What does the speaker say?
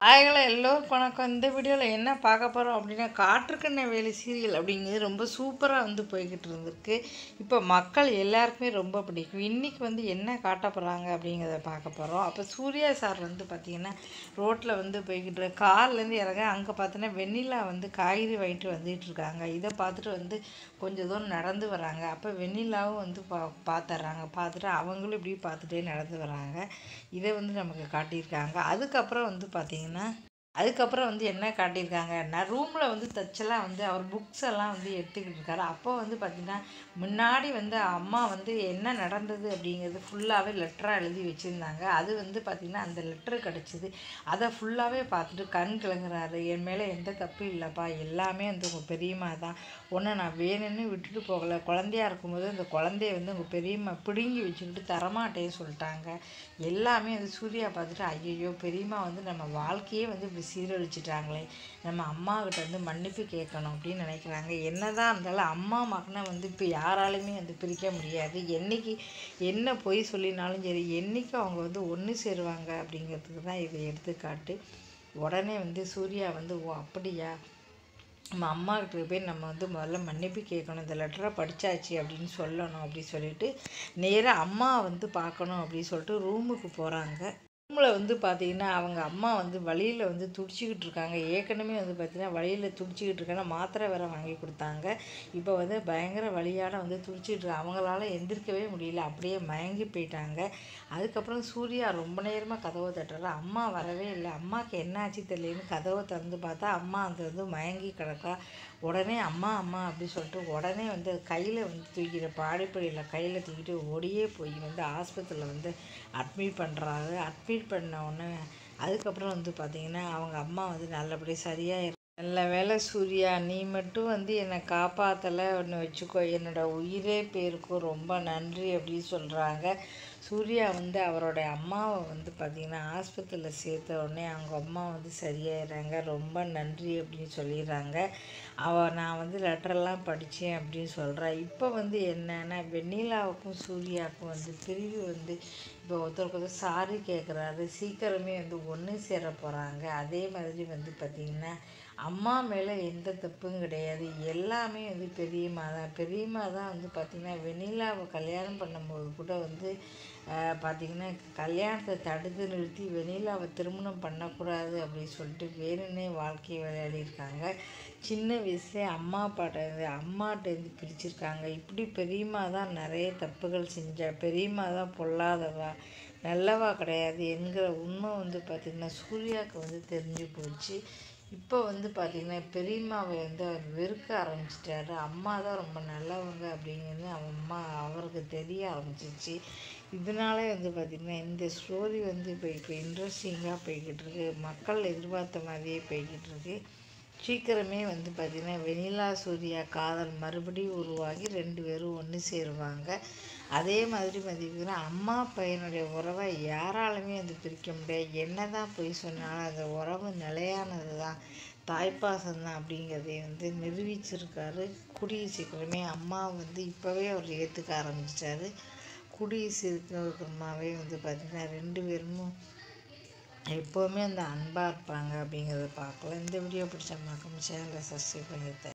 ஹாய்களா எல்லோருக்கும் வணக்கம் இந்த வீடியோவில் என்ன பார்க்க போகிறோம் அப்படின்னா காற்றுக்கண்ண வேலி சீரியல் அப்படிங்கிறது ரொம்ப சூப்பராக வந்து போய்கிட்டு இருந்திருக்கு இப்போ மக்கள் எல்லாருக்குமே ரொம்ப பிடிக்கும் இன்றைக்கி வந்து என்ன காட்ட போகிறாங்க அப்படிங்கிறத பார்க்க போகிறோம் அப்போ சூர்யா சார் வந்து பார்த்திங்கன்னா ரோட்டில் வந்து போய்கிட்டு இருக்கு. கார்லேருந்து இறங்க அங்கே பார்த்தோன்னா வெண்ணிலா வந்து காய்கறி வாங்கிட்டு வந்துட்டு இருக்காங்க இதை பார்த்துட்டு வந்து கொஞ்சம் தூரம் நடந்து வராங்க அப்போ வெண்ணிலாவும் வந்து பா பார்த்துட்றாங்க பார்த்துட்டு அவங்களும் இப்படி பார்த்துட்டே நடந்து வராங்க இதை வந்து நமக்கு காட்டியிருக்காங்க அதுக்கப்புறம் வந்து பார்த்திங்கன்னா அதுக்கப்புறம் வந்து என்ன காட்டியிருக்காங்கன்னா ரூமில் வந்து தச்செல்லாம் வந்து அவர் புக்ஸ் எல்லாம் வந்து எடுத்துக்கிட்டு இருக்காரு அப்போ வந்து பார்த்திங்கன்னா முன்னாடி வந்து அம்மா வந்து என்ன நடந்தது அப்படிங்கிறது ஃபுல்லாகவே லெட்டராக எழுதி வச்சுருந்தாங்க அது வந்து பார்த்திங்கன்னா அந்த லெட்டர் கிடச்சிது அதை ஃபுல்லாகவே பார்த்துட்டு கண் கிளங்குறாரு என் மேலே எந்த தப்பும் இல்லைப்பா எல்லாமே வந்து உங்கள் பெரியம்மா தான் ஒன்று நான் வேணும்னு விட்டுட்டு போகலை குழந்தையா இருக்கும்போது அந்த குழந்தைய வந்து உங்கள் பெரியம்மா பிடுங்கி வச்சுக்கிட்டு தரமாட்டேன்னு சொல்லிட்டாங்க எல்லாமே வந்து சூர்யா பார்த்துட்டு ஐயையோ பெரியம்மா வந்து நம்ம வாழ்க்கையே வந்து இப்படி சீரழிச்சிட்டாங்களே நம்ம அம்மா கிட்ட வந்து மன்னிப்பு கேட்கணும் அப்படின்னு நினைக்கிறாங்க என்னதான் இருந்தாலும் அம்மா மகனை வந்து இப்போ யாராலுமே வந்து பிரிக்க முடியாது என்னைக்கு என்ன பொய் சொல்லினாலும் சரி என்னைக்கு அவங்க வந்து ஒன்று சேருவாங்க அப்படிங்கிறதுக்கு தான் இது எடுத்துக்காட்டு உடனே வந்து சூர்யா வந்து ஓ அப்படியா நம்ம அம்மா கிட்ட போய் நம்ம வந்து முதல்ல மன்னிப்பு கேட்கணும் இந்த லெட்டரை படித்தாச்சு அப்படின்னு சொல்லணும் அப்படின்னு சொல்லிட்டு நேராக அம்மா வந்து பார்க்கணும் அப்படின்னு சொல்லிட்டு ரூமுக்கு போகிறாங்க ரூமில் வந்து பார்த்தீங்கன்னா அவங்க அம்மா வந்து வழியில் வந்து துடிச்சிக்கிட்டு இருக்காங்க ஏற்கனவே வந்து பார்த்தீங்கன்னா வழியில் துடிச்சிக்கிட்டு இருக்காங்க மாத்திரை வேற வாங்கி கொடுத்தாங்க இப்போ வந்து பயங்கர வழியால் வந்து துடிச்சிக்கிட்டு இருக்காங்க அவங்களால எந்திரிக்கவே முடியல அப்படியே மயங்கி போயிட்டாங்க அதுக்கப்புறம் சூர்யா ரொம்ப நேரமாக கதவை தட்டுறாரு அம்மா வரவே இல்லை அம்மாவுக்கு என்னாச்சு தெரியலன்னு கதவை திறந்து பார்த்தா அம்மா அந்த வந்து மயங்கி கிடக்கா உடனே அம்மா அம்மா அப்படி சொல்லிட்டு உடனே வந்து கையில் வந்து தூக்கிட்டு பாடிப்படியில் கையில் தூக்கிட்டு ஓடியே போய் வந்து ஆஸ்பத்திரியில் வந்து அட்மிட் பண்ணுறாரு அட்மிட் பண்ண உடனே அதுக்கப்புறம் வந்து பார்த்திங்கன்னா அவங்க அம்மா வந்து நல்லபடியாக சரியாக நல்ல வேலை சூர்யா நீ மட்டும் வந்து என்னை காப்பாற்றலை ஒன்று வச்சுக்கோ என்னோட உயிரே பேருக்கும் ரொம்ப நன்றி அப்படின்னு சொல்கிறாங்க சூர்யா வந்து அவரோட அம்மாவை வந்து பார்த்திங்கன்னா ஆஸ்பத்திரியில் சேர்த்த உடனே அவங்க அம்மா வந்து சரியாயிடுறாங்க ரொம்ப நன்றி அப்படின்னு சொல்லிடுறாங்க அவ நான் வந்து லெட்டரெல்லாம் படித்தேன் அப்படின்னு சொல்கிறா இப்போ வந்து என்னன்னா வெண்ணிலாவுக்கும் சூர்யாவுக்கும் வந்து பிரிவு வந்து இப்போ ஒருத்தருக்கு வந்து சாரி கேட்குறாரு சீக்கிரமே வந்து ஒன்று சேர போகிறாங்க அதே மாதிரி வந்து பார்த்திங்கன்னா அம்மா மேலே எந்த தப்பும் கிடையாது எல்லாமே வந்து பெரியம்மா தான் பெரியம்மா தான் வந்து பார்த்திங்கன்னா வெண்ணிலாவை கல்யாணம் பண்ணும்போது கூட வந்து பார்த்திங்கன்னா கல்யாணத்தை தடுத்து நிறுத்தி வெண்ணிலாவை திருமணம் பண்ணக்கூடாது அப்படின்னு சொல்லிட்டு வேணும்னே வாழ்க்கையை விளையாடிருக்காங்க சின்ன வயசுலேயே அம்மா அப்பாட்ட அம்மாட்டேருந்து பிரிச்சிருக்காங்க இப்படி பெரியம்மா தான் நிறைய தப்புகள் செஞ்சா பெரியம்மா தான் பொல்லாதவா நல்லவா கிடையாது என்கிற உண்மை வந்து பார்த்திங்கன்னா சூர்யாவுக்கு வந்து தெரிஞ்சு போச்சு இப்போ வந்து பார்த்திங்கன்னா பெரியம்மாவை வந்து அவர் வெறுக்க ஆரம்பிச்சிட்டாரு அம்மா தான் ரொம்ப நல்லவங்க அப்படிங்கிறது அவன் அம்மா அவருக்கு தெரிய ஆரம்பிச்சிச்சு இதனாலே வந்து பார்த்திங்கன்னா இந்த ஸ்டோரி வந்து இப்போ இப்போ இன்ட்ரெஸ்டிங்காக போய்கிட்டு இருக்கு மக்கள் எதிர்பார்த்த மாதிரியே போய்கிட்டு இருக்கு சீக்கிரமே வந்து பார்த்திங்கன்னா வெனிலா சூர்யா காதல் மறுபடியும் உருவாகி ரெண்டு பேரும் ஒன்று சேருவாங்க அதே மாதிரி பார்த்திங்கன்னா அம்மா பையனுடைய உறவை யாராலுமே வந்து பிரிக்க முடியாது என்ன தான் போய் சொன்னாலும் அந்த உறவு நிலையானது தான் தாய்ப்பாசம் தான் அப்படிங்கிறதை வந்து நிரூபிச்சிருக்காரு கூடிய சீக்கிரமே அம்மா வந்து இப்போவே அவர் ஏற்றுக்க ஆரம்பிச்சிட்டாரு கூடிய சீக்கிரமாகவே வந்து பார்த்திங்கன்னா ரெண்டு பேரும் எப்போவுமே அந்த அன்பாக இருப்பாங்க அப்படிங்கிறத பார்க்கலாம் இந்த வீடியோ பிடிச்ச மறக்காம சேனலை சப்ஸ்கிரைப் பண்ணியிருந்தேன்